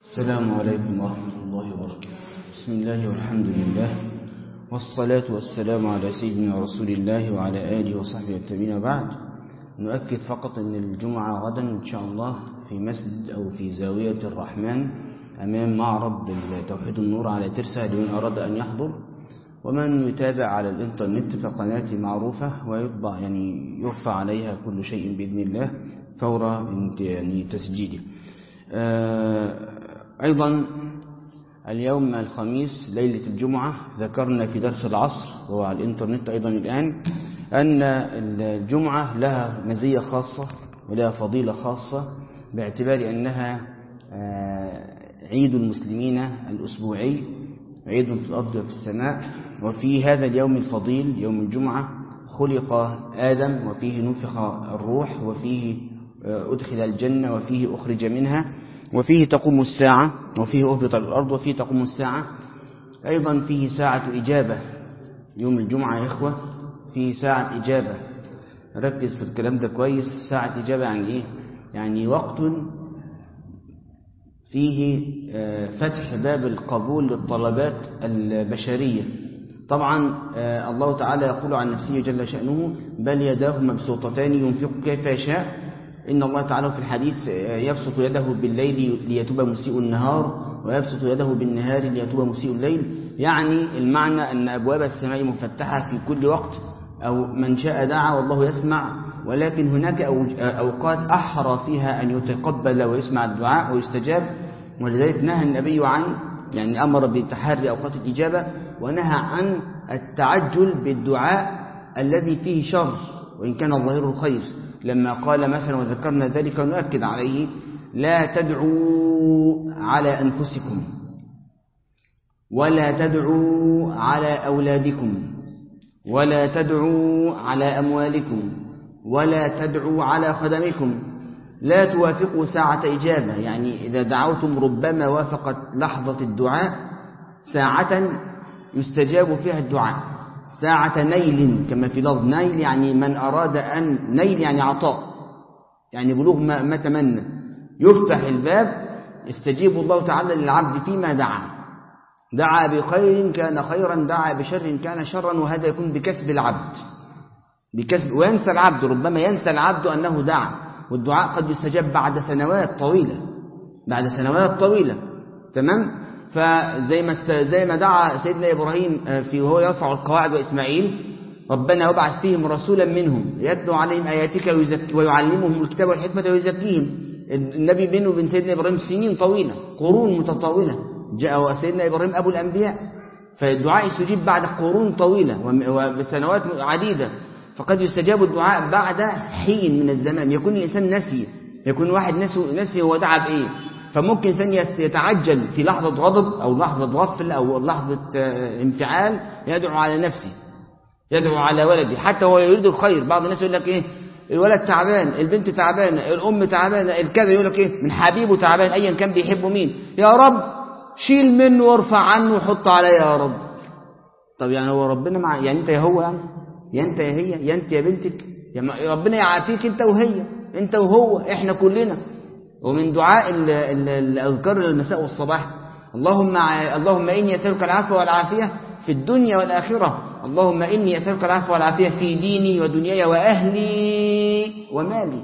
السلام عليكم ورحمة الله وبركاته بسم الله والحمد لله والصلاة والسلام على سيدنا رسول الله وعلى آله وصحبه والتابعين بعد نؤكد فقط أن الجمعة غدا إن شاء الله في مسجد أو في زاوية الرحمن أمام معرض توحيد النور على ترسى لمن أراد أن يحضر ومن يتابع على الإنترنت فقناتي معروفة ويطبع يعني يرفع عليها كل شيء بإذن الله فور يعني تسجيله أيضا اليوم الخميس ليلة الجمعة ذكرنا في درس العصر وهو على الإنترنت أيضا الآن أن الجمعة لها مزية خاصة ولها فضيلة خاصة باعتبار أنها عيد المسلمين الأسبوعي عيد في الأرض وفي السماء وفي هذا اليوم الفضيل يوم الجمعة خلق آدم وفيه نفخ الروح وفيه أدخل الجنة وفيه أخرج منها وفيه تقوم الساعة وفيه أهبط الأرض وفيه تقوم الساعة أيضا فيه ساعة إجابة يوم الجمعة يا إخوة فيه ساعة إجابة ركز في الكلام ده كويس ساعة إجابة يعني إيه يعني وقت فيه فتح باب القبول للطلبات البشرية طبعا الله تعالى يقول عن نفسه جل شأنه بل يداه مبسوطتان ينفق كيف يشاء إن الله تعالى في الحديث يبسط يده بالليل ليتوب مسيء النهار ويبسط يده بالنهار ليتوب مسيء الليل يعني المعنى أن أبواب السماء مفتحة في كل وقت أو من شاء دعا والله يسمع ولكن هناك أوقات أحرى فيها أن يتقبل ويسمع الدعاء ويستجاب ولذلك نهى النبي عن يعني أمر بتحري أوقات الإجابة ونهى عن التعجل بالدعاء الذي فيه شر وإن كان الظاهر الخير لما قال مثلا وذكرنا ذلك ونؤكد عليه لا تدعوا على أنفسكم ولا تدعوا على أولادكم ولا تدعوا على أموالكم ولا تدعوا على خدمكم لا توافقوا ساعة إجابة يعني إذا دعوتم ربما وافقت لحظة الدعاء ساعة يستجاب فيها الدعاء ساعة نيل كما في لفظ نيل يعني من أراد أن نيل يعني عطاء يعني بلوغ ما, ما تمنى يفتح الباب يستجيب الله تعالى للعبد فيما دعا دعا بخير كان خيرا دعا بشر كان شرا وهذا يكون بكسب العبد بكسب وينسى العبد ربما ينسى العبد أنه دعا والدعاء قد يستجاب بعد سنوات طويلة بعد سنوات طويلة تمام فزي ما است... زي ما دعا سيدنا إبراهيم في وهو يرفع القواعد وإسماعيل ربنا وابعث فيهم رسولا منهم يتلو عليهم آياتك ويزك... ويعلمهم الكتاب والحكمة ويزكيهم النبي بينه وبين سيدنا إبراهيم سنين طويلة قرون متطاولة جاء سيدنا إبراهيم أبو الأنبياء فالدعاء يستجيب بعد قرون طويلة وبسنوات عديدة فقد يستجاب الدعاء بعد حين من الزمان يكون الإنسان نسي يكون واحد نسي, نسي هو دعا بإيه فممكن إنسان يتعجل في لحظة غضب أو لحظة غفل أو لحظة انفعال يدعو على نفسه يدعو على ولده حتى هو يريد الخير بعض الناس يقول لك إيه الولد تعبان البنت تعبانة الأم تعبانة الكذا يقول لك إيه من حبيبه تعبان أيا كان بيحبه مين يا رب شيل منه وارفع عنه وحط عليه يا رب طب يعني هو ربنا مع يعني أنت يا هو يعني يا أنت يا هي يا أنت يا بنتك يا ربنا يعافيك أنت وهي أنت وهو إحنا كلنا ومن دعاء الأذكار المساء والصباح اللهم اللهم إني أسألك العفو والعافية في الدنيا والآخرة اللهم إني أسألك العفو والعافية في ديني ودنياي وأهلي ومالي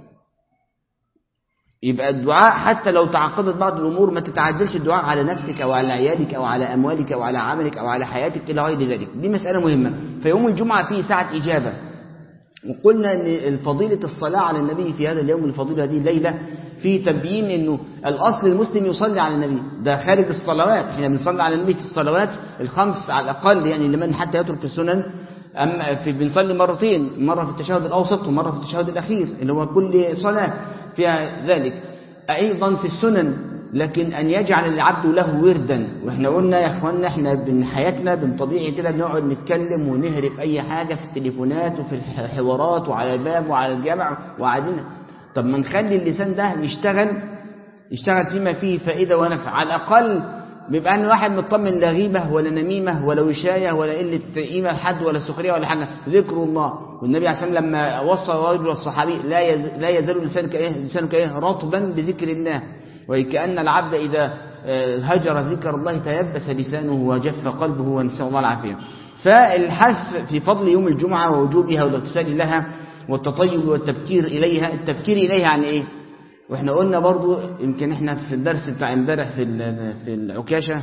يبقى الدعاء حتى لو تعقدت بعض الأمور ما تتعجلش الدعاء على نفسك أو على عيالك أو على أموالك أو على عملك أو على حياتك إلى غير ذلك دي مسألة مهمة فيوم الجمعة فيه ساعة إجابة وقلنا أن فضيلة الصلاة على النبي في هذا اليوم الفضيلة هذه الليلة في تبيين أنه الأصل المسلم يصلي على النبي ده خارج الصلوات احنا بنصلي على النبي في الصلوات الخمس على الأقل يعني لمن حتى يترك السنن أما في بنصلي مرتين مرة في التشهد الأوسط ومرة في التشهد الأخير اللي هو كل صلاة فيها ذلك أيضا في السنن لكن أن يجعل العبد له وردا وإحنا قلنا يا إخواننا إحنا من حياتنا بطبيعي كده بنقعد نتكلم ونهرف أي حاجة في التليفونات وفي الحوارات وعلى الباب وعلى الجامع وقاعدين طب ما نخلي اللسان ده يشتغل يشتغل فيما فيه فائدة ونفع على الأقل بيبقى أن واحد مطمن لا غيبة ولا نميمة ولا وشاية ولا قلة قيمة لحد ولا سخرية ولا حاجة ذكر الله والنبي عليه الصلاة والسلام لما وصى الرجل الصحابي لا يز... لا يزال لسانك إيه لسانك إيه رطبا بذكر الله وكأن العبد إذا هجر ذكر الله تيبس لسانه وجف قلبه ونسأل الله العافية فالحث في فضل يوم الجمعة ووجوبها والاغتسال لها والتطيب والتبكير إليها التبكير إليها عن إيه واحنا قلنا برضو يمكن احنا في الدرس بتاع امبارح في في العكاشة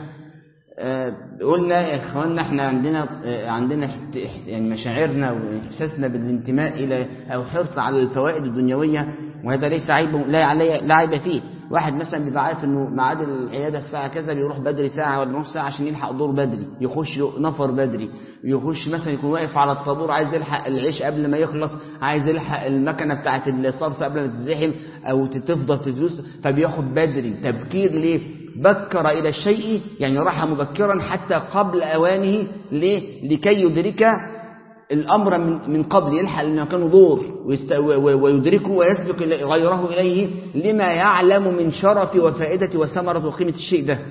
قلنا يا اخواننا احنا عندنا عندنا يعني مشاعرنا واحساسنا بالانتماء الى او حرص على الفوائد الدنيويه وهذا ليس عيب لا علي لا عيب فيه واحد مثلا بيبقى عارف انه ميعاد العياده الساعه كذا بيروح بدري ساعه ولا نص ساعه عشان يلحق دور بدري يخش نفر بدري يخش مثلا يكون واقف على الطابور عايز يلحق العيش قبل ما يخلص عايز يلحق المكنه بتاعه الصرف قبل ما تتزحم او تفضل في فلوس فبياخد بدري تبكير ليه بكر إلى الشيء يعني راح مبكرا حتى قبل أوانه ليه؟ لكي يدرك الأمر من, من قبل يلحق لأنه كان دور ويدركه ويسبق غيره إليه لما يعلم من شرف وفائدة وثمرة وقيمة الشيء ده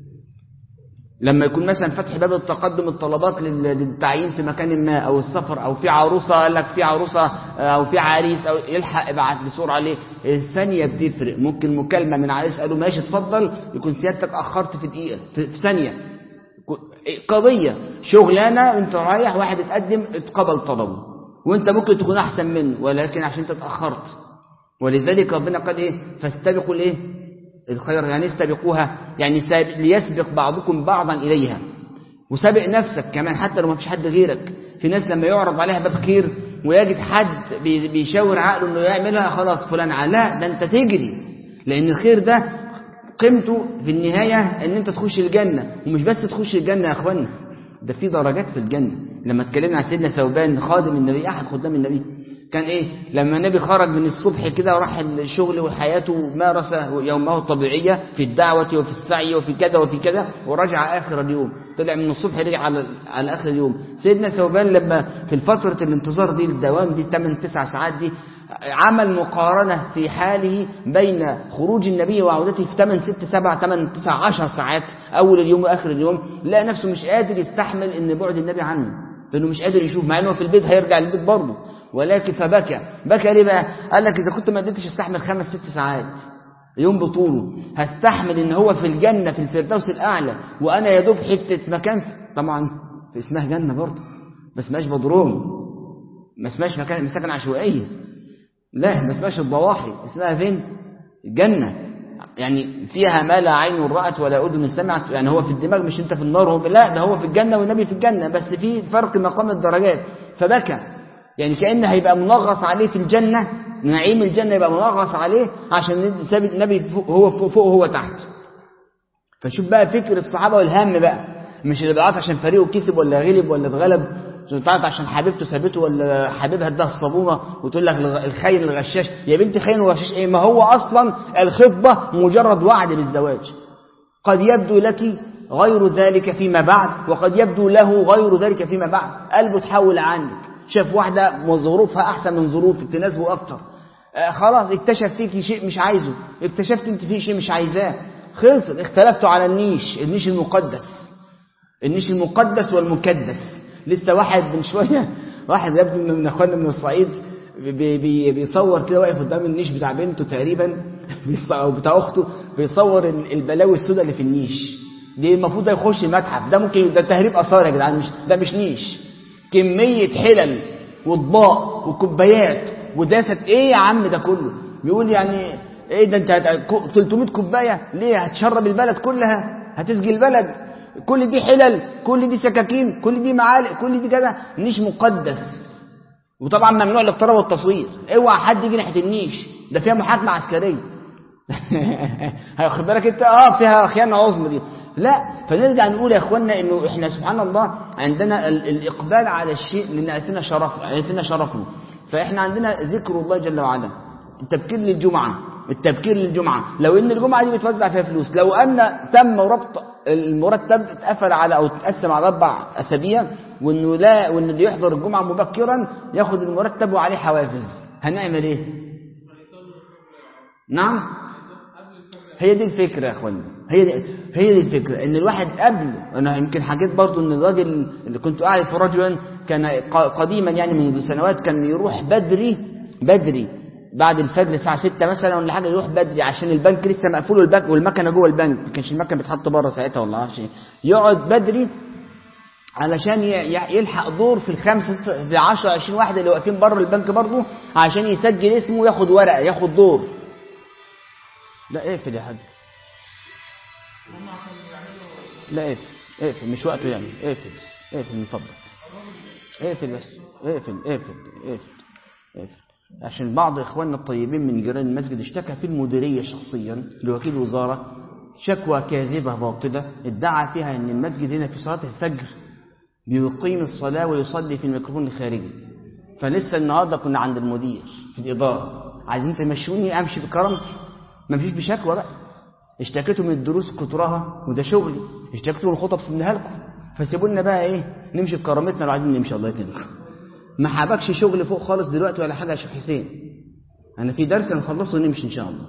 لما يكون مثلا فتح باب التقدم الطلبات للتعيين في مكان ما او السفر او في عروسه قال لك في عروسه او في عريس او يلحق ابعت بسرعه ليه الثانيه بتفرق ممكن مكالمه من عريس قالوا ماشي اتفضل يكون سيادتك اخرت في دقيقه في ثانيه قضيه شغلانه انت رايح واحد اتقدم اتقبل طلبه وانت ممكن تكون احسن منه ولكن عشان انت اتاخرت ولذلك ربنا قال ايه فاستبقوا الايه الخير يعني استبقوها يعني ليسبق بعضكم بعضا إليها وسابق نفسك كمان حتى لو ما فيش حد غيرك في ناس لما يعرض عليها باب خير ويجد حد بيشاور عقله انه يعملها خلاص فلان لا ده انت تجري لان الخير ده قيمته في النهاية ان انت تخش الجنة ومش بس تخش الجنة يا اخوانا ده في درجات في الجنة لما اتكلمنا عن سيدنا ثوبان خادم النبي احد خدام النبي كان ايه لما النبي خرج من الصبح كده وراح الشغل وحياته مارس يومه الطبيعية في الدعوة وفي السعي وفي كذا وفي كذا ورجع آخر اليوم طلع من الصبح رجع على على آخر اليوم سيدنا ثوبان لما في فترة الانتظار دي الدوام دي 8 9 ساعات دي عمل مقارنة في حاله بين خروج النبي وعودته في 8 6 7 8 9 10 ساعات أول اليوم وآخر اليوم لقى نفسه مش قادر يستحمل إن بعد النبي عنه لأنه مش قادر يشوف مع إنه في البيت هيرجع البيت برضه ولكن فبكى بكى ليه بقى قال لك إذا كنت ما قدرتش استحمل خمس ست ساعات يوم بطوله هستحمل ان هو في الجنة في الفردوس الأعلى وأنا يا دوب حتة مكان طبعا في اسمها جنة برضه ما اسمهاش بدروم ما اسمهاش مكان مساكن عشوائية لا ما اسمهاش الضواحي اسمها فين الجنة يعني فيها ما لا عين رأت ولا أذن سمعت يعني هو في الدماغ مش انت في النار هو لا ده هو في الجنة والنبي في الجنة بس في فرق مقام الدرجات فبكى يعني كأن هيبقى منغص عليه في الجنة نعيم الجنة يبقى منغص عليه عشان النبي هو فوق, فوق هو تحت فشوف بقى فكر الصحابة والهم بقى مش اللي بيعرف عشان فريقه كسب ولا غلب ولا اتغلب تعرف عشان حبيبته سابته ولا حبيبها اداها الصابونه وتقول لك الخاين الغشاش يا بنتي خاين وغشاش ايه ما هو اصلا الخطبه مجرد وعد بالزواج قد يبدو لك غير ذلك فيما بعد وقد يبدو له غير ذلك فيما بعد قلبه تحول عنك شاف واحدة ظروفها أحسن من ظروفك تناسبه أكتر آه خلاص اكتشف فيك شيء مش عايزه اكتشفت انت فيه شيء مش عايزاه خلص اختلفتوا على النيش النيش المقدس النيش المقدس والمكدس لسه واحد من شوية واحد يبدو من اخواننا من الصعيد بي بي بيصور كده واقف قدام النيش بتاع بنته تقريبا او بتاع اخته بيصور البلاوي السوداء اللي في النيش دي المفروض ده يخش المتحف ده ممكن ده تهريب اثار يا جدعان مش ده مش نيش كمية حلل واطباق وكوبايات وداسة ايه يا عم ده كله بيقول يعني ايه ده انت 300 كوباية ليه هتشرب البلد كلها هتسقي البلد كل دي حلل كل دي سكاكين كل دي معالق كل دي كذا نيش مقدس وطبعا ممنوع الاقتراب والتصوير اوعى حد يجي ناحيه النيش ده فيها محاكمه عسكريه هياخد بالك انت اه فيها خيانه عظمى دي لا فنرجع نقول يا اخوانا انه احنا سبحان الله عندنا الاقبال على الشيء لان عرفنا شرف عرفنا شرفه فاحنا عندنا ذكر الله جل وعلا التبكير للجمعه التبكير للجمعه لو ان الجمعه دي بتوزع فيها فلوس لو ان تم ربط المرتب اتقفل على او اتقسم على اربع اسابيع وانه لا وان اللي يحضر الجمعه مبكرا ياخد المرتب وعليه حوافز هنعمل ايه نعم هي دي الفكره يا اخوانا هي دي هي دي الفكره ان الواحد قبل انا يمكن حكيت برضو ان الراجل اللي كنت اعرف رجلا كان قديما يعني منذ سنوات كان يروح بدري بدري بعد الفجر الساعة 6 مثلا ولا حاجة يروح بدري عشان البنك لسه مقفول والبنك والمكنة جوه البنك ما كانش المكنة بتحط بره ساعتها ولا عارف يقعد بدري علشان يلحق دور في الخمسة في 10 20 واحد اللي واقفين بره البنك برضه عشان يسجل اسمه وياخد ورقة ياخد دور لا اقفل يا حاج لا اقفل اقفل مش وقته يعني اقفل اقفل من فضلك اقفل بس اقفل اقفل اقفل اقفل عشان بعض اخواننا الطيبين من جيران المسجد اشتكى في المديريه شخصيا لوكيل الوزاره شكوى كاذبه باطله ادعى فيها ان المسجد هنا في صلاه الفجر بيقيم الصلاه ويصلي في الميكروفون الخارجي فلسه النهارده كنا عند المدير في الاداره عايزين تمشوني امشي بكرامتي ما فيش بشكوى بقى اشتكيتوا من الدروس كترها وده شغلي اشتكيتوا من الخطب سبناها لكم فسيبوا لنا بقى ايه نمشي بكرامتنا لو عايزين نمشي الله يكرمكم ما حابكش شغل فوق خالص دلوقتي ولا حاجه يا شيخ حسين انا في درس نخلصه ونمشي ان شاء الله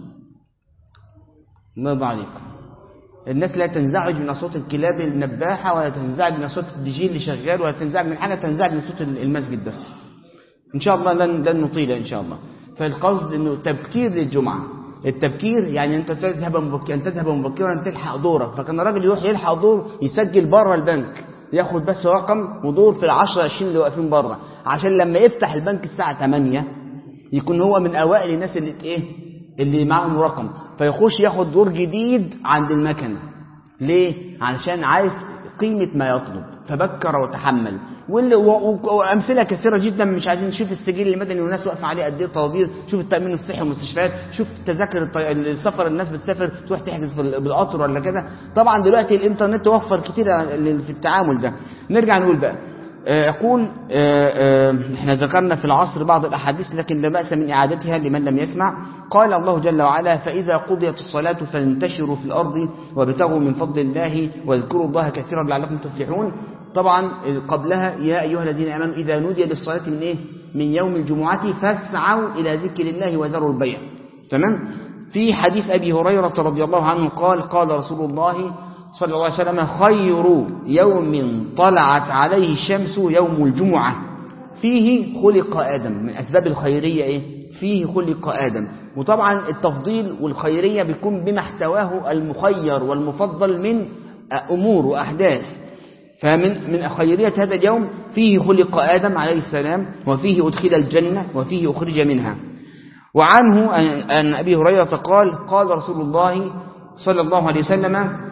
الله عليكم الناس لا تنزعج من صوت الكلاب النباحه ولا تنزعج من صوت الدي جي اللي شغال ولا تنزعج من حاجه تنزعج من صوت المسجد بس ان شاء الله لن لن نطيل ان شاء الله فالقصد انه تبكير للجمعه التبكير يعني انت تذهب مبكرا تذهب مبكرا تلحق دورك فكان الراجل يروح يلحق دور يسجل بره البنك ياخد بس رقم ودور في العشرة عشرين اللي واقفين بره عشان لما يفتح البنك الساعة 8 يكون هو من أوائل الناس اللي ايه اللي معاهم رقم فيخش ياخد دور جديد عند المكنة ليه؟ علشان عارف قيمة ما يطلب فبكر وتحمل وامثله كثيره جدا مش عايزين نشوف السجل المدني والناس واقفه عليه قد ايه طوابير شوف التامين الصحي والمستشفيات شوف تذاكر الطي... السفر الناس بتسافر تروح تحجز بالقطر ولا كده طبعا دلوقتي الانترنت وفر كتير في التعامل ده نرجع نقول بقى يقول احنا ذكرنا في العصر بعض الاحاديث لكن لا باس من اعادتها لمن لم يسمع قال الله جل وعلا فاذا قضيت الصلاه فانتشروا في الارض وابتغوا من فضل الله واذكروا الله كثيرا لعلكم تفلحون طبعا قبلها يا ايها الذين امنوا اذا نودي للصلاه من ايه من يوم الجمعه فاسعوا الى ذكر الله وذروا البيع تمام في حديث ابي هريره رضي الله عنه قال قال رسول الله صلى الله عليه وسلم خير يوم طلعت عليه الشمس يوم الجمعة فيه خلق آدم من أسباب الخيرية إيه؟ فيه خلق آدم وطبعا التفضيل والخيرية بيكون بما احتواه المخير والمفضل من أمور وأحداث فمن من خيرية هذا اليوم فيه خلق آدم عليه السلام وفيه أدخل الجنة وفيه أخرج منها وعنه أن أبي هريرة قال قال رسول الله صلى الله عليه وسلم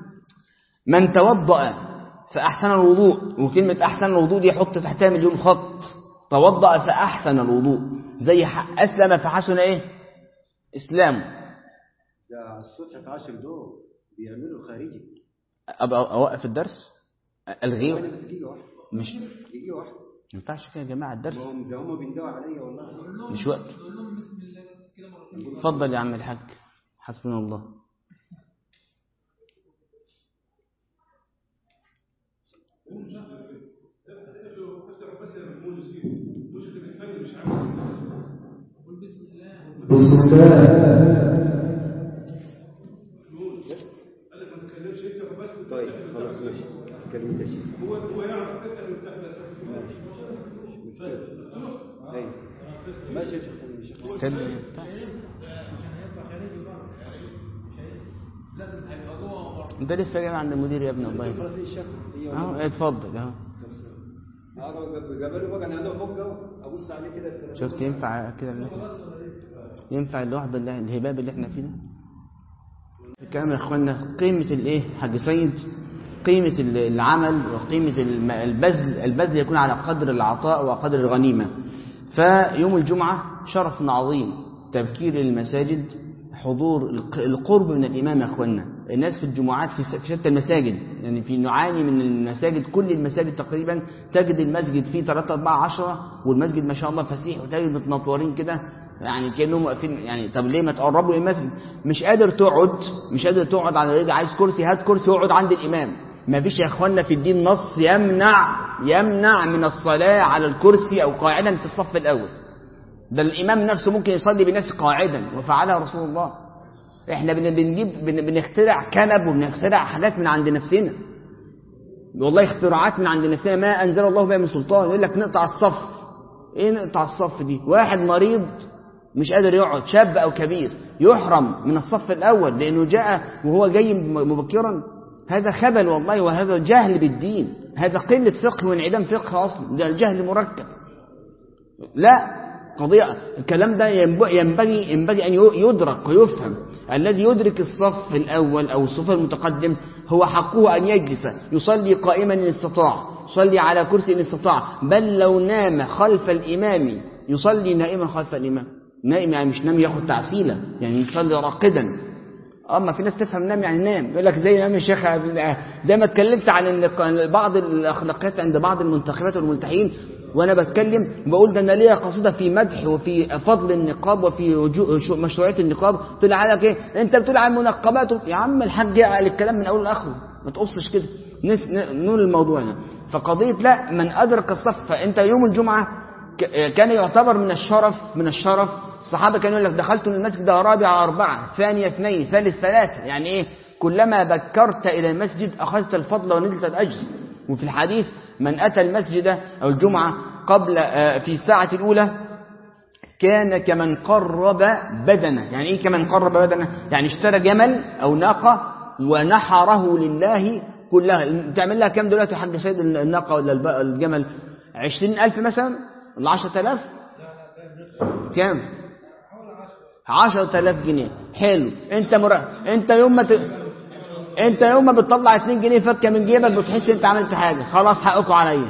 من توضأ فأحسن الوضوء وكلمة أحسن الوضوء دي حط تحتها مليون خط توضأ فأحسن الوضوء زي أسلم فحسن إيه إسلام ده الصبح في عشر دور بيعملوا خارجي أبقى أوقف الدرس ألغيه بس دقيقة واحدة مش دقيقة واحدة ما ينفعش كده يا جماعة الدرس ما هم ده هم بيندوا عليا والله مش وقت اتفضل يا عم الحاج حسبنا الله بسم الله طيب خلاص ماشي كلمة انت يا شيخ هو هو يعرف تسأل وتفتح ايوه ماشي يا شيخ ماشي. كلم انت لسه جاي عند المدير يا ابني الله يكرمك خلاص الشيخ هي اهو اتفضل اهو جبله بقى انا هنا فوق جو ابص عليه كده شفت ينفع كده اللي ينفع الوحدة اللي الهباب اللي احنا فيه ده الكلام يا اخوانا قيمة الايه حاج سيد قيمة العمل وقيمة الم- البذل البذل يكون على قدر العطاء وقدر الغنيمة فيوم الجمعة شرف عظيم تبكير المساجد حضور الق- القرب من الإمام يا اخوانا الناس في الجمعات في س- في شتى المساجد يعني في نعاني من المساجد كل المساجد تقريبا تجد المسجد فيه 3 4 10 والمسجد ما شاء الله فسيح وتجد متنطورين كده يعني كانهم واقفين يعني طب ليه ما تقربوا للمسجد مش قادر تقعد مش قادر تقعد على رجل عايز كرسي هات كرسي واقعد عند الامام ما فيش يا اخوانا في الدين نص يمنع يمنع من الصلاه على الكرسي او قاعدا في الصف الاول ده الامام نفسه ممكن يصلي بالناس قاعدا وفعلها رسول الله احنا بن- بنجيب بن- بنخترع كنب وبنخترع حاجات من عند نفسنا والله اختراعات من عند نفسنا ما انزل الله بها من سلطان يقول لك نقطع الصف ايه نقطع الصف دي واحد مريض مش قادر يقعد شاب أو كبير يحرم من الصف الأول لأنه جاء وهو جاي مبكرا هذا خبل والله وهذا جهل بالدين هذا قلة فقه وانعدام فقه أصلا ده الجهل مركب لا قضية الكلام ده ينبغي ينبغي أن يدرك ويفهم الذي يدرك الصف الأول أو الصف المتقدم هو حقه أن يجلس يصلي قائما إن استطاع يصلي على كرسي إن استطاع بل لو نام خلف الإمام يصلي نائما خلف الإمام نائم يعني مش نام ياخد تعسيلة يعني يصلي راقدا اما في ناس تفهم نام يعني نام يقول لك زي نام الشيخ زي ما اتكلمت عن ان بعض الاخلاقيات عند بعض المنتخبات والملتحين وانا بتكلم بقول ده انا ليا قصيده في مدح وفي فضل النقاب وفي مشروعيه النقاب طلع لك ايه انت بتقول عن منقبات يا عم الحاج قال الكلام من اول لاخره ما تقصش كده نقول الموضوع ده فقضيه لا من ادرك الصف فانت يوم الجمعه كان يعتبر من الشرف من الشرف الصحابه كانوا يقول لك دخلت المسجد رابع أربعة ثانية اثنين ثالث ثلاثة يعني ايه كلما بكرت إلى المسجد أخذت الفضل ونزلت الأجر وفي الحديث من أتى المسجد أو الجمعة قبل في الساعة الأولى كان كمن قرب بدنه يعني إيه كمن قرب بدنه يعني اشترى جمل أو ناقة ونحره لله كلها تعمل لها كم دلوقتي يا حاج سيد الناقة ولا الجمل عشرين ألف مثلا ولا عشرة آلاف كم عشرة آلاف جنيه حلو انت مرا... انت يوم ما ت... انت يوم ما بتطلع 2 جنيه فكه من جيبك بتحس انت عملت حاجه خلاص حقكم عليا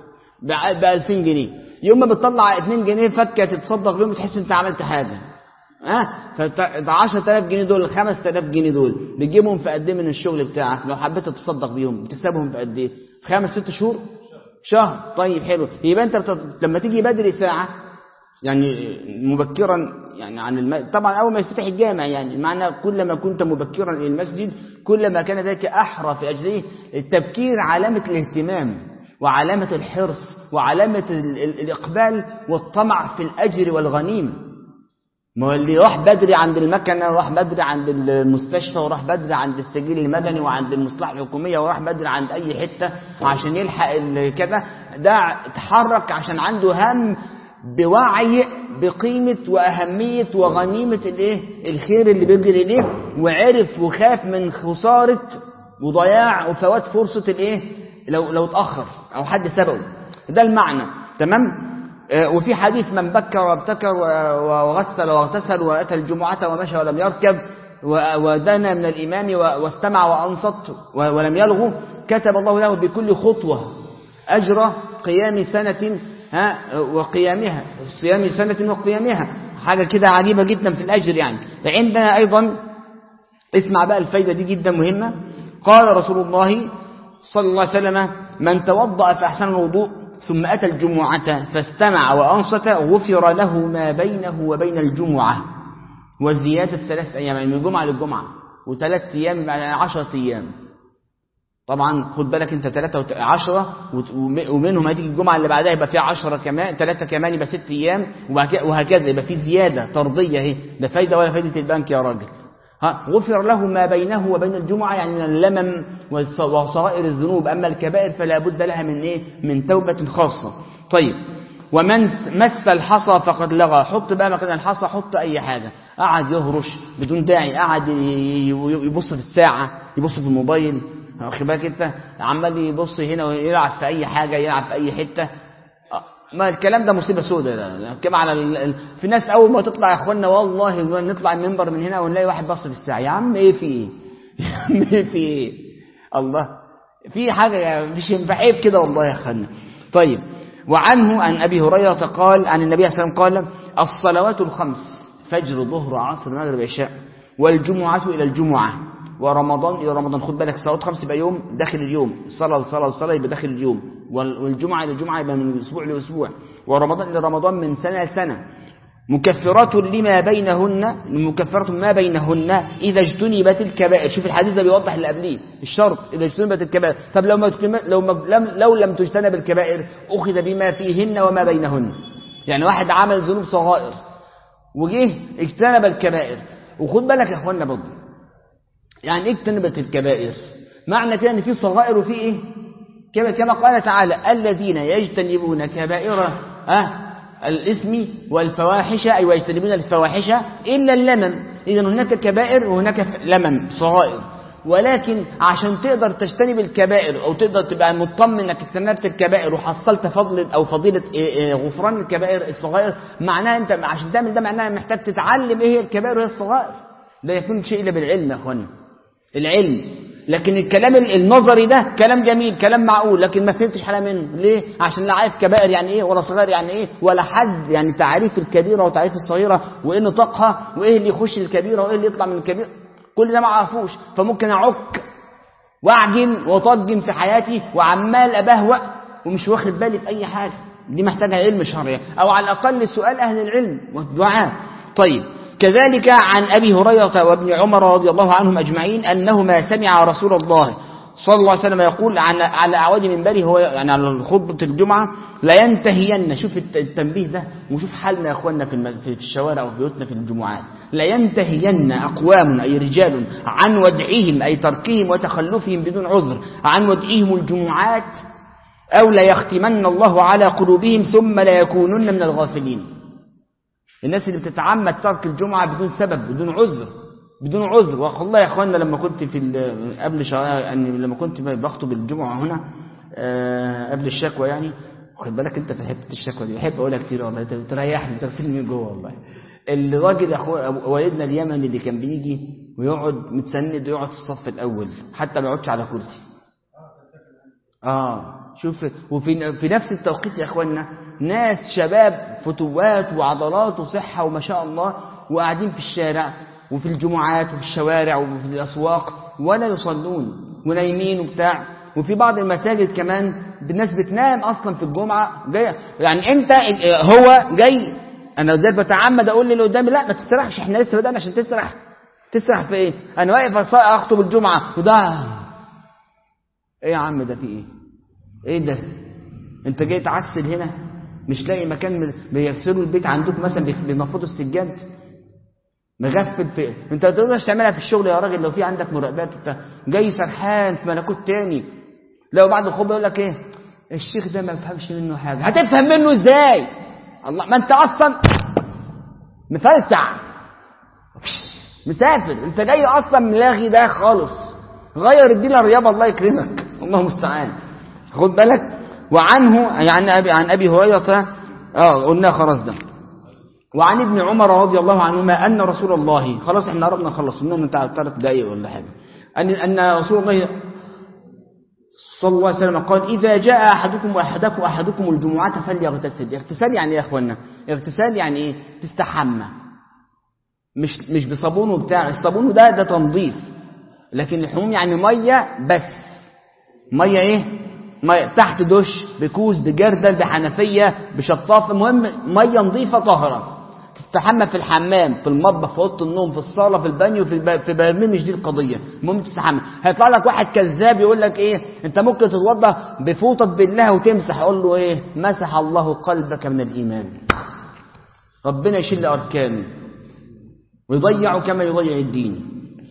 ب 2000 جنيه يوم ما بتطلع 2 جنيه فكه تتصدق بيهم بتحس انت عملت حاجه ها ف 10000 جنيه دول 5000 جنيه دول بتجيبهم في قد ايه من الشغل بتاعك لو حبيت تتصدق بيهم بتكسبهم في قد ايه في خمس ست شهور شهر طيب حلو يبقى انت بتط... لما تيجي بدري ساعه يعني مبكرا يعني عن الم... طبعا اول ما يفتح الجامع يعني معنى كلما كنت مبكرا الى المسجد كلما كان ذلك احرى في اجله التبكير علامه الاهتمام وعلامه الحرص وعلامه ال... ال... الاقبال والطمع في الاجر والغنيمه ما هو اللي راح بدري عند المكنه وراح بدري عند المستشفى وراح بدري عند السجل المدني وعند المصلحه الحكوميه وراح بدري عند اي حته عشان يلحق كذا ده اتحرك عشان عنده هم بوعي بقيمة وأهمية وغنيمة الايه الخير اللي بيجري إليه وعرف وخاف من خسارة وضياع وفوات فرصة الايه لو لو اتأخر أو حد سبقه ده المعنى تمام آه وفي حديث من بكر وابتكر وغسل واغتسل وأتى الجمعة ومشى ولم يركب ودنا من الإمام واستمع وأنصت ولم يلغو كتب الله له بكل خطوة أجر قيام سنة ها وقيامها صيام سنة وقيامها حاجة كده عجيبة جدا في الأجر يعني عندنا أيضا اسمع بقى الفايدة دي جدا مهمة قال رسول الله صلى الله عليه وسلم من توضأ فأحسن الوضوء ثم أتى الجمعة فاستمع وأنصت غفر له ما بينه وبين الجمعة وزيادة ثلاث أيام يعني من الجمعة للجمعة وثلاث أيام يعني عشرة أيام طبعا خد بالك انت ثلاثة وت... عشرة ومنهم هتيجي الجمعة اللي بعدها يبقى فيها عشرة كمان ثلاثة كمان يبقى ست أيام وهكذا يبقى في زيادة طردية اهي ده فايدة ولا فايدة البنك يا راجل ها غفر له ما بينه وبين الجمعة يعني من اللمم وصغائر الذنوب أما الكبائر فلا بد لها من إيه من توبة خاصة طيب ومن مس الحصى فقد لغى حط بقى مكان الحصى حط أي حاجة قعد يهرش بدون داعي قعد يبص في الساعة يبص في الموبايل واخد بالك انت عمال يبص هنا ويلعب في اي حاجه يلعب في اي حته ما الكلام ده مصيبه سوداء كما على ال... ال... في ناس اول ما تطلع يا اخوانا والله نطلع المنبر من هنا ونلاقي واحد بص في الساعه يا عم ايه في ايه يا عم ايه في ايه الله في حاجه مش ينفع عيب كده والله يا اخوانا طيب وعنه عن ابي هريره قال عن النبي صلى الله عليه وسلم قال الصلوات الخمس فجر ظهر عصر مغرب عشاء والجمعه الى الجمعه ورمضان إلى رمضان خد بالك صلاة خمس يبقى يوم داخل اليوم صلاة صلاة صلاة يبقى داخل اليوم والجمعة إلى الجمعة يبقى من أسبوع لأسبوع ورمضان إلى رمضان من سنة لسنة مكفرات لما بينهن مكفرات ما بينهن إذا اجتنبت الكبائر شوف الحديث ده بيوضح اللي قبليه الشرط إذا اجتنبت الكبائر طب لو ما لو ما لم لو لم تجتنب الكبائر أخذ بما فيهن وما بينهن يعني واحد عمل ذنوب صغائر وجه اجتنب الكبائر وخد بالك يا اخوانا برضه يعني ايه اجتنبت الكبائر معنى كده ان في صغائر وفي ايه كما كما قال تعالى الذين يجتنبون كبائر أه الإثم والفواحش أي ويجتنبون الفواحش إلا اللمم إذا هناك كبائر وهناك لمم صغائر ولكن عشان تقدر تجتنب الكبائر أو تقدر تبقى مطمن إنك اجتنبت الكبائر وحصلت فضل أو فضيلة إيه إيه غفران الكبائر الصغائر معناها أنت عشان تعمل ده معناها محتاج تتعلم إيه هي الكبائر وهي الصغائر لا يكون شيء إلا بالعلم يا أخوانا العلم لكن الكلام النظري ده كلام جميل كلام معقول لكن ما فهمتش حاجه منه ليه عشان لا عارف كبائر يعني ايه ولا صغائر يعني ايه ولا حد يعني تعريف الكبيره وتعريف الصغيره وايه نطاقها وايه اللي يخش الكبيره وايه اللي يطلع من الكبيره كل ده ما اعرفوش فممكن اعك واعجن وطجن في حياتي وعمال ابهوأ ومش واخد بالي في اي حاجه دي محتاجه علم شرعي او على الاقل سؤال اهل العلم والدعاء طيب كذلك عن أبي هريرة وابن عمر رضي الله عنهم أجمعين أنهما سمع رسول الله صلى الله عليه وسلم يقول على على أعواد منبره هو يعني على خطبة الجمعة لا ينتهين شوف التنبيه ده وشوف حالنا يا أخواننا في في الشوارع وفي بيوتنا في الجمعات لا ينتهين أقوام أي رجال عن ودعهم أي تركهم وتخلفهم بدون عذر عن ودعهم الجمعات أو لا يختمن الله على قلوبهم ثم لا يكونن من الغافلين الناس اللي بتتعمد ترك الجمعة بدون سبب بدون عذر بدون عذر والله يا اخوانا لما كنت في قبل شهر يعني لما كنت بخطب الجمعة هنا قبل الشكوى يعني خد بالك انت في حته الشكوى دي بحب اقولها كتير والله انت بتريحني بتغسلني من جوه والله الراجل يا اخويا والدنا اليمني اللي كان بيجي ويقعد متسند يقعد في الصف الاول حتى ما يقعدش على كرسي اه شوف وفي في نفس التوقيت يا اخوانا ناس شباب فتوات وعضلات وصحة وما شاء الله وقاعدين في الشارع وفي الجمعات وفي الشوارع وفي الأسواق ولا يصلون ونايمين وبتاع وفي بعض المساجد كمان الناس بتنام أصلا في الجمعة جاي يعني أنت هو جاي أنا ازاي بتعمد أقول للي قدامي لا ما تسرحش احنا لسه بدأنا عشان تسرح تسرح في ايه أنا واقف أخطب الجمعة وده ايه يا عم ده في ايه ايه ده انت جاي تعسل هنا مش لاقي مكان بيغسلوا البيت عندكم مثلا بينفضوا السجاد مغفل في انت ما تقدرش تعملها في الشغل يا راجل لو في عندك مراقبات وبتاع جاي سرحان في ملكوت تاني لو بعد الخطبه يقول لك ايه الشيخ ده ما بفهمش منه حاجه هتفهم منه ازاي الله ما انت اصلا مفلسع مسافر انت جاي اصلا ملاغي ده خالص غير الدين الرياضه الله يكرمك الله المستعان خد بالك وعنه يعني أبي عن أبي هريرة اه قلنا خلاص ده وعن ابن عمر رضي الله عنهما أن رسول الله خلاص احنا قربنا نخلص قلنا من ثلاث دقايق ولا حاجة أن أن رسول الله صلى الله عليه وسلم قال إذا جاء أحدكم وأحدكم أحدكم الجمعة فليغتسل اغتسال يعني إيه يا إخوانا اغتسال يعني إيه تستحمى مش مش بصابون وبتاع الصابون ده ده تنظيف لكن الحموم يعني مية بس مية إيه مية تحت دش بكوز بجردل بحنفية بشطاف المهم مية نظيفة طاهرة تستحمى في الحمام في المطبخ في اوضه النوم في الصاله في البانيو في الب... في برميل مش دي القضيه المهم تستحمى هيطلع لك واحد كذاب يقول لك ايه انت ممكن تتوضا بفوطه بالله وتمسح اقول له ايه مسح الله قلبك من الايمان ربنا يشيل اركانه ويضيعه كما يضيع الدين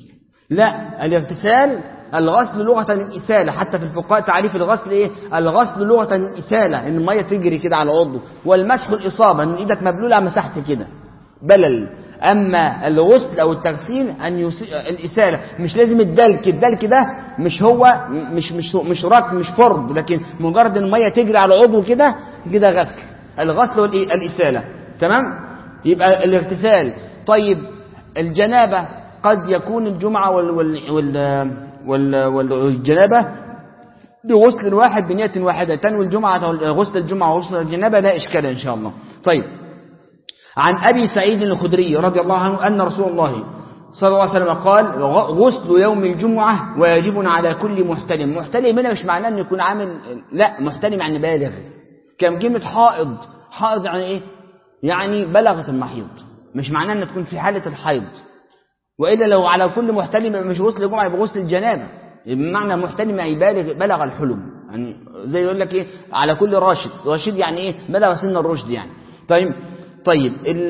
لا الاغتسال الغسل لغة الإسالة حتى في الفقهاء تعريف الغسل إيه؟ الغسل لغة الإسالة إن المية تجري كده على عضو والمسح الإصابة إن إيدك مبلولة مسحت كده بلل أما الغسل أو التغسيل أن يس... الإسالة مش لازم الدلك الدلك ده مش هو مش مش مش رك مش فرض لكن مجرد إن المية تجري على عضو كده كده غسل الغسل والإسالة تمام يبقى الاغتسال طيب الجنابة قد يكون الجمعة وال, وال... وال... والجنابة بغسل واحد بنية واحدة تنوي الجمعة غسل الجمعة وغسل الجنابة لا إشكال إن شاء الله طيب عن أبي سعيد الخدري رضي الله عنه أن رسول الله صلى الله عليه وسلم قال غسل يوم الجمعة واجب على كل محتلم محتلم هنا مش معناه أنه يكون عامل لا محتلم يعني بالغ كم كلمة حائض حائض يعني إيه يعني بلغت المحيض مش معناه أن تكون في حالة الحيض وإلا لو على كل محتلم مش غسل الجمعة يبقى غسل الجنابة بمعنى محتلم يعني بالغ بلغ الحلم يعني زي يقول لك ايه على كل راشد راشد يعني ايه بلغ سن الرشد يعني طيب طيب ال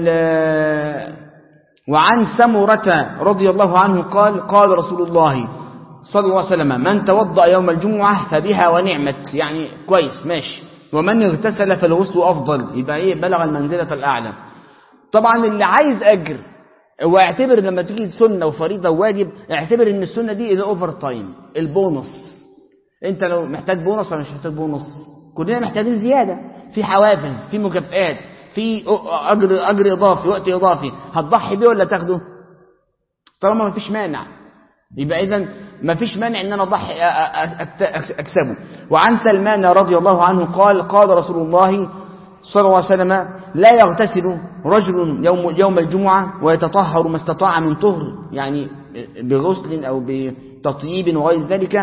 ال وعن سمرة رضي الله عنه قال قال رسول الله صلى الله عليه وسلم من توضأ يوم الجمعة فبها ونعمت يعني كويس ماشي ومن اغتسل فالغسل أفضل يبقى إيه بلغ المنزلة الأعلى طبعا اللي عايز أجر هو اعتبر لما تيجي سنة وفريضة وواجب اعتبر ان السنة دي الاوفر تايم البونص انت لو محتاج بونص ولا مش محتاج بونص كلنا محتاجين زيادة في حوافز في مكافآت في اجر اجر اضافي وقت اضافي هتضحي بيه ولا تاخده طالما ما فيش مانع يبقى اذا ما فيش مانع ان انا اضحي اكسبه وعن سلمان رضي الله عنه قال قال رسول الله صلى الله عليه وسلم لا يغتسل رجل يوم يوم الجمعة ويتطهر ما استطاع من طهر يعني بغسل أو بتطييب وغير ذلك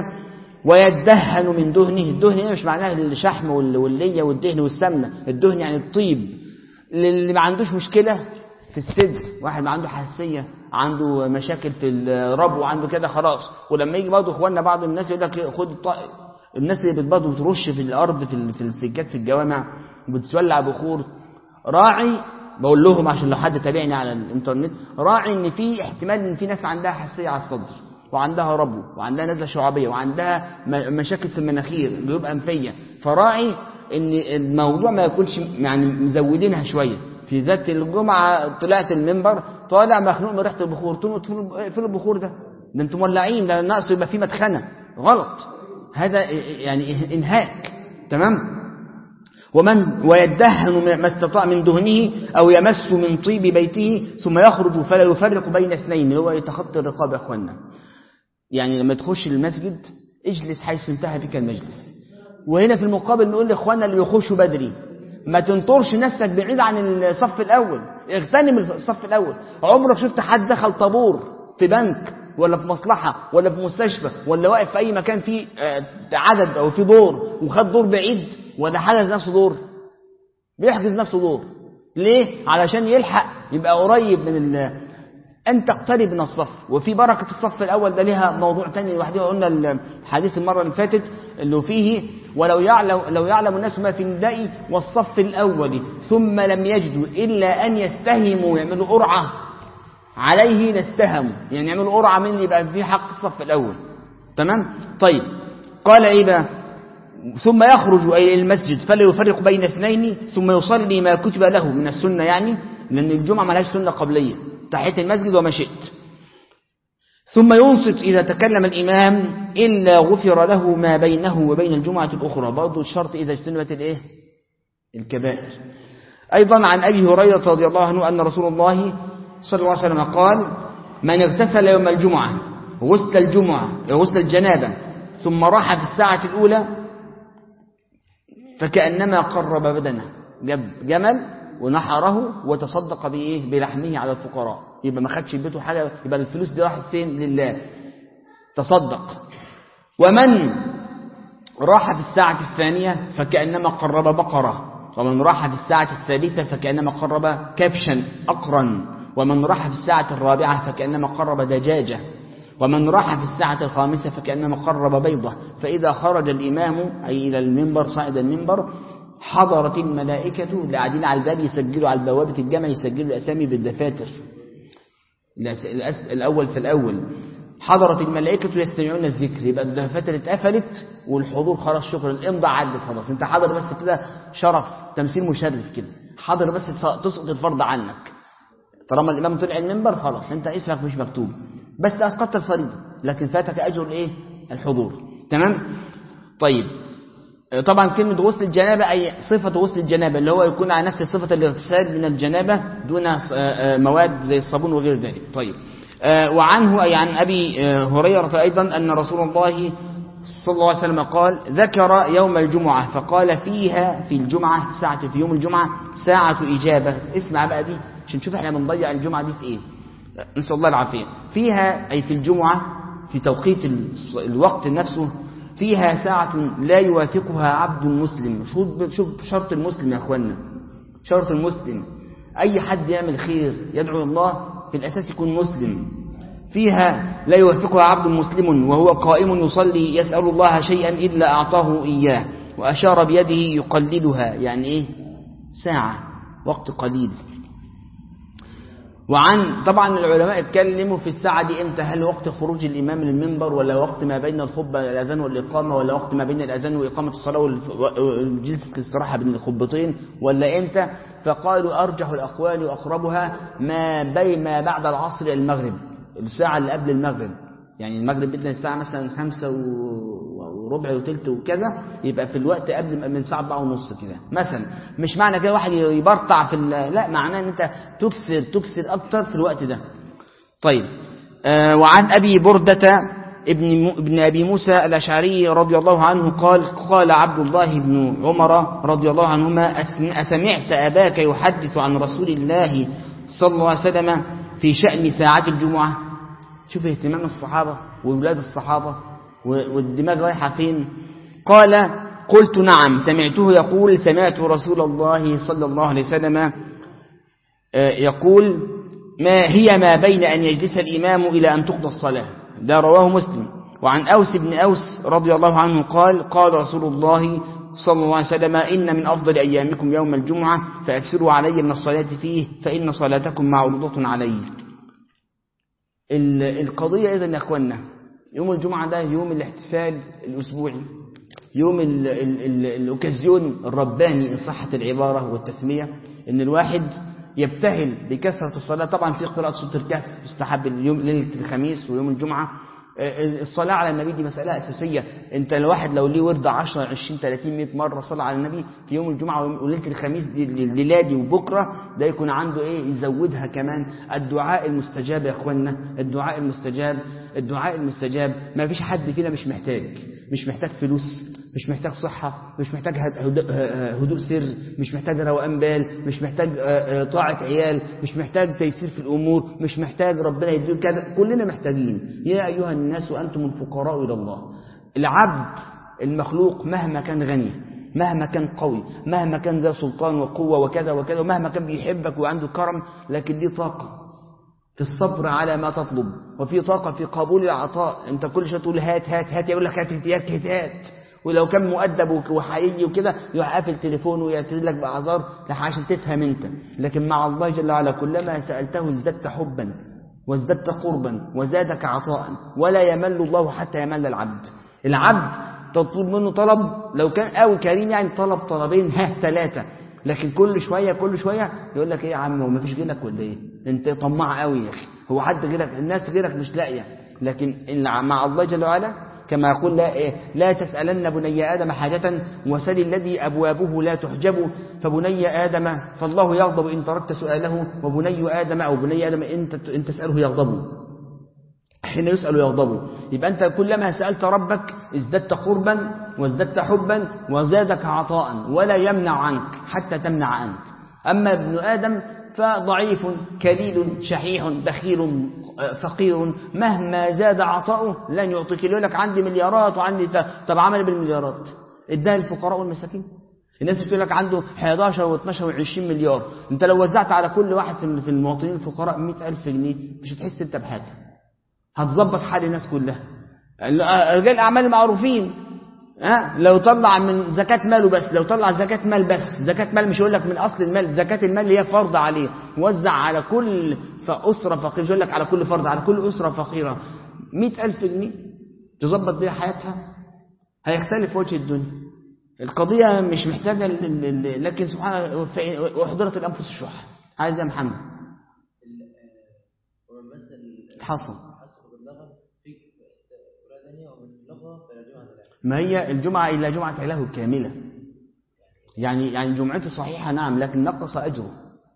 ويدهن من دهنه الدهن هنا مش معناه الشحم واللية والدهن والسمنة الدهن يعني الطيب اللي ما عندوش مشكلة في الصدر واحد ما عنده حساسية عنده مشاكل في الربو عنده كده خلاص ولما يجي برضه اخواننا بعض الناس يقول لك خد الناس اللي برضه بترش في الارض في في السجاد في الجوامع وبتولع بخور راعي بقول لهم عشان لو حد تابعني على الانترنت راعي ان في احتمال ان في ناس عندها حساسيه على الصدر وعندها ربو وعندها نزله شعبيه وعندها مشاكل في المناخير جيوب انفيه فراعي ان الموضوع ما يكونش يعني مزودينها شويه في ذات الجمعه طلعت المنبر طالع مخنوق من ريحه البخور فين البخور ده ده انتم مولعين ده ناقص يبقى في مدخنه غلط هذا يعني انهاك تمام ومن ويدهن ما استطاع من دهنه أو يمس من طيب بيته ثم يخرج فلا يفرق بين اثنين هو يتخطى الرقاب يا أخوانا يعني لما تخش المسجد اجلس حيث انتهى بك المجلس وهنا في المقابل نقول لإخواننا اللي يخشوا بدري ما تنطرش نفسك بعيد عن الصف الأول اغتنم الصف الأول عمرك شفت حد دخل طابور في بنك ولا في مصلحة ولا في مستشفى ولا واقف في أي مكان فيه عدد أو في دور وخد دور بعيد ولا حجز نفسه دور بيحجز نفسه دور ليه علشان يلحق يبقى قريب من ال... أن تقترب من الصف وفي بركة الصف الأول ده لها موضوع تاني لوحده قلنا الحديث المرة اللي فاتت اللي فيه ولو يعلم لو يعلم الناس ما في النداء والصف الأول ثم لم يجدوا إلا أن يستهموا ويعملوا قرعة عليه لاستهموا يعني يعملوا قرعة من يبقى في حق الصف الأول تمام طيب قال إيه بقى ثم يخرج إلى المسجد فلا يفرق بين اثنين ثم يصلي ما كتب له من السنة يعني لأن الجمعة ما لهاش سنة قبلية تحية المسجد وما شئت ثم ينصت إذا تكلم الإمام إلا غفر له ما بينه وبين الجمعة الأخرى برضه الشرط إذا اجتنبت الإيه؟ الكبائر أيضا عن أبي هريرة رضي الله عنه أن رسول الله صلى الله عليه وسلم قال من اغتسل يوم الجمعة غسل الجمعة غسل الجنابة ثم راح في الساعة الأولى فكأنما قرب بدنه جاب جمل ونحره وتصدق بإيه بلحمه على الفقراء يبقى ما خدش بيته حاجة يبقى الفلوس دي راحت فين لله تصدق ومن راح في الساعة الثانية فكأنما قرب بقرة ومن راح في الساعة الثالثة فكأنما قرب كبشا أقرا ومن راح في الساعة الرابعة فكأنما قرب دجاجة ومن راح في الساعة الخامسة فكأنما قرب بيضة فإذا خرج الإمام أي إلى المنبر صعد المنبر حضرت الملائكة اللي قاعدين على الباب يسجلوا على بوابة الجامع يسجلوا الأسامي بالدفاتر الأول في الأول حضرت الملائكة يستمعون الذكر يبقى الدفاتر اتقفلت والحضور خلاص شكرا الإمضاء عدت خلاص انت حاضر بس كده شرف تمثيل مشرف كده حاضر بس تسقط الفرض عنك طالما الإمام طلع المنبر خلاص انت اسمك مش مكتوب بس أسقطت الفريضة لكن فاتك أجر الايه الحضور تمام طيب طبعا كلمة غسل الجنابة أي صفة غسل الجنابة اللي هو يكون على نفس صفة الاغتسال من الجنابة دون مواد زي الصابون وغير ذلك طيب وعنه أي عن أبي هريرة أيضا أن رسول الله صلى الله عليه وسلم قال ذكر يوم الجمعة فقال فيها في الجمعة ساعة في يوم الجمعة ساعة إجابة اسمع بقى دي عشان نشوف احنا بنضيع الجمعة دي في ايه نسأل الله العافية فيها أي في الجمعة في توقيت الوقت نفسه فيها ساعة لا يوافقها عبد مسلم شوف شرط المسلم يا أخوانا شرط المسلم أي حد يعمل خير يدعو الله في الأساس يكون مسلم فيها لا يوافقها عبد مسلم وهو قائم يصلي يسأل الله شيئا إلا أعطاه إياه وأشار بيده يقللها يعني إيه ساعة وقت قليل وعن طبعا العلماء اتكلموا في الساعة دي امتى هل وقت خروج الإمام للمنبر ولا وقت ما بين الخطبة الأذان والإقامة ولا وقت ما بين الأذان وإقامة الصلاة وجلسة الاستراحة بين الخطبتين ولا امتى فقالوا أرجح الأقوال وأقربها ما بين ما بعد العصر إلى المغرب الساعة اللي قبل المغرب يعني المغرب بدنا الساعة مثلا خمسة و- وربع وتلت وكذا يبقى في الوقت قبل من ساعة أربعة ونص كده مثلا مش معنى كده واحد يبرطع في ال- لا معناه ان انت تكسر تكسر اكتر في الوقت ده طيب آه وعن ابي بردة ابن م- ابن ابي موسى الاشعري رضي الله عنه قال قال عبد الله بن عمر رضي الله عنهما أسم- اسمعت اباك يحدث عن رسول الله صلى الله عليه وسلم في شأن ساعة الجمعة شوف اهتمام الصحابة وولاد الصحابة و- والدماغ رايحة فين قال قلت نعم سمعته يقول سمعت رسول الله صلى الله عليه وسلم آه، يقول ما هي ما بين أن يجلس الإمام إلى أن تقضى الصلاة ده رواه مسلم وعن أوس بن أوس رضي الله عنه قال قال رسول الله صلى الله عليه وسلم إن من أفضل أيامكم يوم الجمعة فأكثروا علي من الصلاة فيه فإن صلاتكم معروضة علي ال- القضية إذا يا أخوانا يوم الجمعة ده يوم الاحتفال الأسبوعي يوم ال ال ال الأوكازيون الرباني إن صحت العبارة والتسمية إن الواحد يبتهل بكثرة الصلاة طبعا في قراءة سورة الكهف يستحب اليوم ليلة الخميس ويوم الجمعة آه، الصلاة على النبي دي مسألة أساسية أنت الواحد لو ليه ورد 10 20 30 100 مرة صلاة على النبي في يوم الجمعة ويوم- وليلة الخميس دي الليلة دي وبكرة ده يكون عنده إيه يزودها كمان الدعاء المستجاب يا إخوانا الدعاء المستجاب الدعاء المستجاب ما فيش حد فينا مش محتاج مش محتاج فلوس مش محتاج صحة مش محتاج هد- هدوء هدوء سر مش محتاج روقان بال مش محتاج آه، آه، طاعة عيال مش محتاج تيسير في الأمور مش محتاج ربنا يديله كذا كلنا محتاجين يا أيها الناس أنتم الفقراء إلى الله العبد المخلوق مهما كان غني مهما كان قوي مهما كان ذا سلطان وقوة وكذا وكذا ومهما كان بيحبك وعنده كرم لكن ليه طاقة في الصبر على ما تطلب وفي طاقة في قبول العطاء انت كل شويه تقول هات هات هات يقول لك هات هات هات, هات. ولو كان مؤدب وك- وحقيقي وكده يروح قافل تليفونه ويعتذر لك باعذار لح- عشان تفهم انت لكن مع الله جل وعلا كلما سالته ازددت حبا وازددت قربا وزادك عطاء ولا يمل الله حتى يمل العبد العبد تطلب منه طلب لو كان قوي كريم يعني طلب طلبين ها ثلاثه لكن كل شويه كل شويه يقول لك ايه يا عم هو مفيش غيرك ولا ايه انت طماع قوي يا اخي هو حد غيرك الناس غيرك مش لاقيه لكن إن مع الله جل وعلا كما يقول لا إيه لا تسالن بني ادم حاجه وسل الذي ابوابه لا تحجب فبني ادم فالله يغضب ان تركت سؤاله وبني ادم او بني ادم ان تت- ان تساله يغضب حين يسأل يغضب يبقى أنت كلما سألت ربك ازددت قربا وازددت حبا وزادك عطاء ولا يمنع عنك حتى تمنع أنت أما ابن آدم فضعيف كليل شحيح بخيل آه، فقير مهما زاد عطاؤه لن يعطيك يقول لك عندي مليارات وعندي ت- طب عمل إيه بالمليارات اداها الفقراء والمساكين الناس بتقول لك عنده 11 و12 و20 مليار انت لو وزعت على كل واحد في في المواطنين الفقراء 100000 جنيه مش هتحس انت بحاجه هتظبط حال الناس كلها رجال الاعمال المعروفين ها لو طلع من زكاة ماله بس لو طلع زكاة مال بس زكاة مال مش يقول لك من أصل المال زكاة المال اللي هي فرض عليه وزع على كل أسرة فقيرة مش يقول لك على كل فرد على كل أسرة فقيرة مئة ألف جنيه تظبط بيها حياتها هيختلف وجه الدنيا القضية مش محتاجة ال- ال- ال- لكن سبحان الله فإن- وأحضرت الأنفس الشح عايز يا محمد حصل ما هي الجمعة إلا جمعة عله كاملة يعني يعني جمعته صحيحة نعم لكن نقص أجره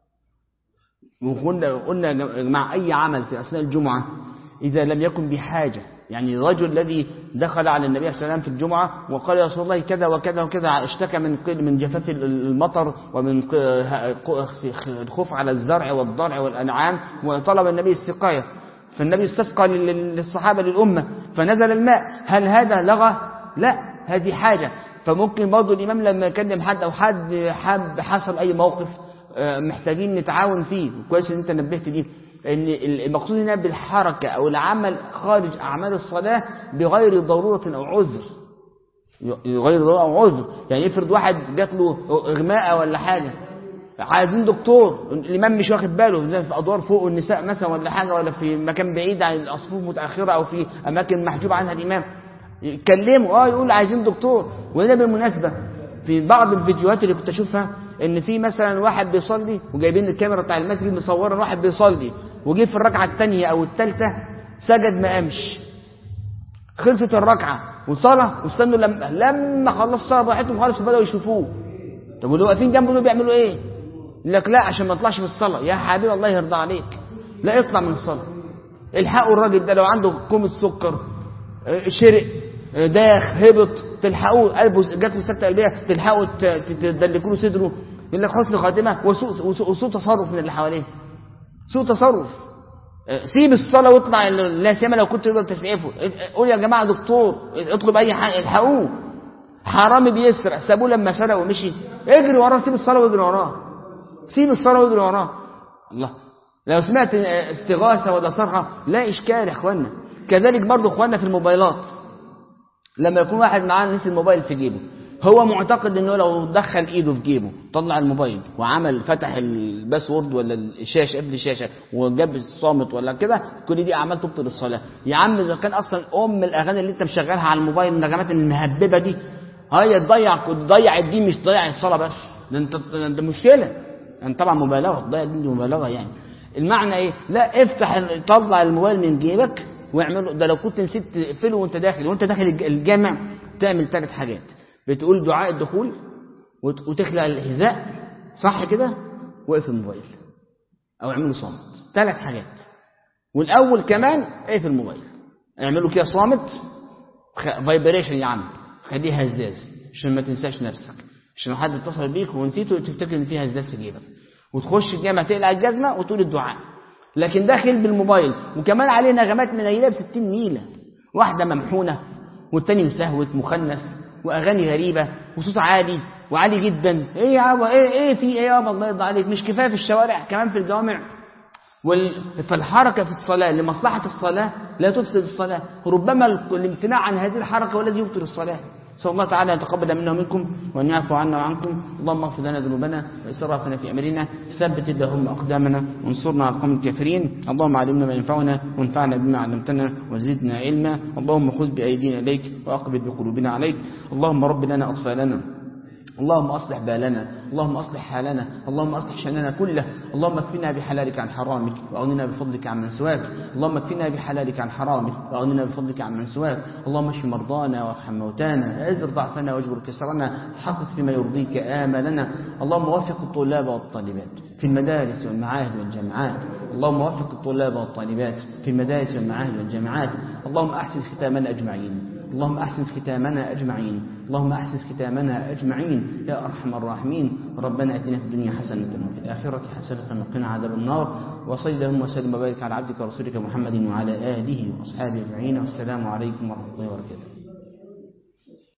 وقلنا قلنا يا جماعة أي عمل في أثناء الجمعة إذا لم يكن بحاجة يعني الرجل الذي دخل على النبي صلى الله عليه وسلم في الجمعة وقال يا رسول الله كذا وكذا وكذا اشتكى من قل- من جفاف المطر ومن ق- ه- الخوف على الزرع والضرع والأنعام وطلب النبي السقاية فالنبي استسقى لل- للصحابة للأمة فنزل الماء هل هذا لغى؟ لا هذه حاجة فممكن برضه الإمام لما يكلم حد أو حد حد حصل أي موقف آه، محتاجين نتعاون فيه كويس ان انت نبهت دي ان المقصود هنا بالحركة او العمل خارج اعمال الصلاة بغير ضرورة او عذر غير ضرورة او عذر يعني افرض واحد جات له اغماء ولا حاجة عايزين دكتور الامام مش واخد باله ده في ادوار فوق النساء مثلا ولا حاجه ولا في مكان بعيد عن الصفوف متاخره او في اماكن محجوب عنها الامام يكلموا اه يقول عايزين دكتور وده بالمناسبه في بعض الفيديوهات اللي كنت اشوفها ان في مثلا واحد بيصلي وجايبين الكاميرا بتاع المسجد مصوره واحد بيصلي وجه في الركعه الثانيه او الثالثه سجد ما قامش خلصت الركعه وصلاه واستنوا لما لما خلصوا الصلاه براحتهم خالص وبداوا يشوفوه طب واللي واقفين جنبه دول بيعملوا ايه؟ يقول لك لا عشان ما يطلعش من الصلاه يا حبيبي الله يرضى عليك لا اطلع من الصلاه الحقوا الراجل ده لو عنده كومة سكر آه، شرق آه، داخ هبط تلحقوه قلبه جات له سكته قلبيه تلحقوا ت- ت- تدلكوا له صدره يقول لك حسن خاتمه وسوء وسوء وسوء تصرف من اللي حواليه سوء تصرف آه، سيب الصلاه واطلع لا سيما لو كنت تقدر تسعفه آه، قول يا جماعه دكتور اطلب اي حاجه الحقوه حرامي بيسرق سابوه لما سرق ومشي اجري وراه سيب الصلاه واجري وراه سيب الصلاه واجري وراه الله لو سمعت استغاثه ولا صرخه لا اشكال يا اخوانا كذلك برضو اخوانا في الموبايلات لما يكون واحد معاه نسي الموبايل في جيبه هو معتقد انه لو دخل ايده في جيبه طلع الموبايل وعمل فتح الباسورد ولا الشاشه قبل الشاشه وجاب الصامت ولا كده كل دي اعمال تبطل الصلاه يا عم اذا كان اصلا ام الاغاني اللي انت مشغلها على الموبايل النغمات المهببه دي هي تضيع تضيع الدين مش تضيع الصلاه بس ده انت ده انت مشكله يعني طبعا مبالغه تضيع الدين دي مبالغه يعني المعنى ايه لا افتح طلع الموبايل من جيبك واعمله ده لو كنت نسيت تقفله وانت داخل وانت داخل الج- الجامع تعمل ثلاث حاجات بتقول دعاء الدخول وت- وتخلع الحذاء صح كده واقف الموبايل او اعمله صامت ثلاث حاجات والاول كمان اقفل الموبايل اعمله كده صامت فايبريشن يا عم خليه هزاز عشان ما تنساش نفسك عشان لو حد اتصل بيك ونسيته تفتكر ان في هزاز في جيبك وتخش الجامع تقلع الجزمه وتقول الدعاء لكن داخل بالموبايل وكمان عليه نغمات منيله ب 60 نيله واحده ممحونه والتاني مسهوت مخنث واغاني غريبه وصوت عالي وعالي جدا ايه يا عبا ايه ايه في ايه يابا الله يرضى عليك مش كفايه في الشوارع كمان في الجوامع وال... فالحركة في الصلاة لمصلحة الصلاة لا تفسد الصلاة ربما ال- الامتناع عن هذه الحركة هو الذي يبطل الصلاة نسأل الله تعالى أن يتقبل منا ومنكم وأن يعفو عنا وعنكم اللهم اغفر لنا ذنوبنا وإسرافنا في أمرنا ثبت اللهم أقدامنا وانصرنا على القوم الكافرين اللهم علمنا ما ينفعنا وانفعنا بما علمتنا وزدنا علما اللهم خذ بأيدينا إليك وأقبل بقلوبنا عليك اللهم رب لنا أطفالنا اللهم أصلح بالنا اللهم أصلح حالنا اللهم أصلح شأننا كله اللهم اكفنا بحلالك عن حرامك وأغننا بفضلك عن من سواك اللهم اكفنا بحلالك عن حرامك وأغننا بفضلك عن من سواك اللهم اشف مرضانا وارحم موتانا ازر ضعفنا واجبر كسرنا حقق فيما يرضيك آملنا اللهم وفق الطلاب والطالبات في المدارس والمعاهد والجامعات اللهم وفق الطلاب والطالبات في المدارس والمعاهد والجامعات اللهم أحسن ختامنا أجمعين اللهم أحسن ختامنا أجمعين اللهم أحسن ختامنا أجمعين يا أرحم الراحمين ربنا أتنا في الدنيا حسنة وفي الآخرة حسنة وقنا عذاب النار وصل اللهم وسلم وبارك على عبدك ورسولك محمد وعلى آله وأصحابه أجمعين والسلام عليكم ورحمة الله وبركاته